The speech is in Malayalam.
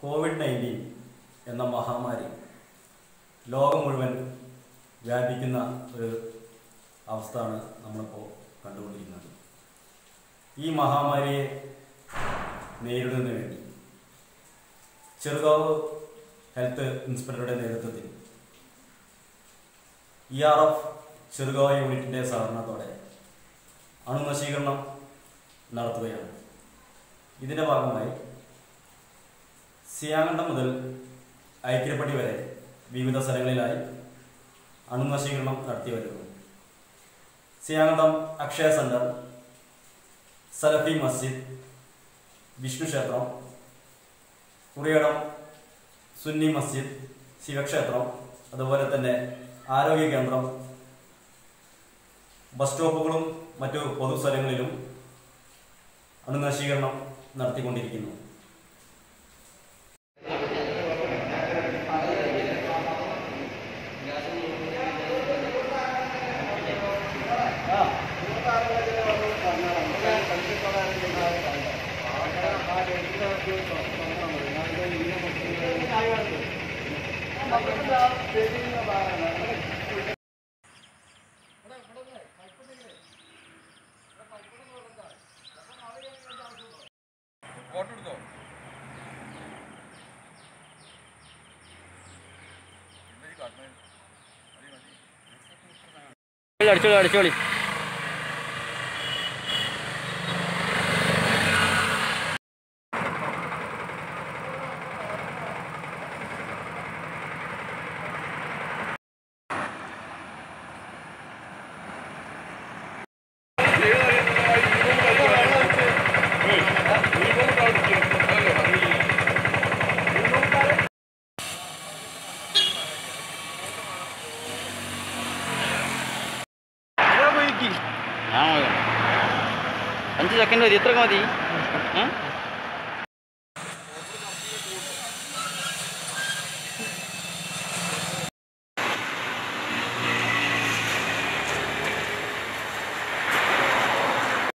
കോവിഡ് നയൻറ്റീൻ എന്ന മഹാമാരി ലോകം മുഴുവൻ വ്യാപിക്കുന്ന ഒരു അവസ്ഥയാണ് നമ്മളിപ്പോൾ കണ്ടുകൊണ്ടിരിക്കുന്നത് ഈ മഹാമാരിയെ നേരിടുന്നതിന് വേണ്ടി ചെറുകാവ് ഹെൽത്ത് ഇൻസ്പെക്ടറുടെ നേതൃത്വത്തിൽ ഇ ആർ എഫ് ചെറുകാവ് യൂണിറ്റിൻ്റെ സഹകരണത്തോടെ അണുനശീകരണം നടത്തുകയാണ് ഇതിൻ്റെ ഭാഗമായി സിയാങ്കണ്ടം മുതൽ ഐക്യപ്പടി വരെ വിവിധ സ്ഥലങ്ങളിലായി അണുനശീകരണം നടത്തി വരുന്നു സിയാങ്കണ്ടം അക്ഷയ സെന്റർ സലഫി മസ്ജിദ് വിഷ്ണു ക്ഷേത്രം കുറിയടം സുന്നി മസ്ജിദ് ശിവക്ഷേത്രം അതുപോലെ തന്നെ ആരോഗ്യ കേന്ദ്രം ബസ് സ്റ്റോപ്പുകളും മറ്റു പൊതുസ്ഥലങ്ങളിലും അണുനശീകരണം നടത്തിക്കൊണ്ടിരിക്കുന്നു ഫോട്ടോ എടുത്തോ എന്താ ഈ കാട്ടുന്നത് മതി മതി അടിച്ചോളി അടിച്ചോളി ഞാൻ പോകാം. അഞ്ച് സെക്കൻഡ് മതി ഇത്രയൊക്കെ മതി ഏ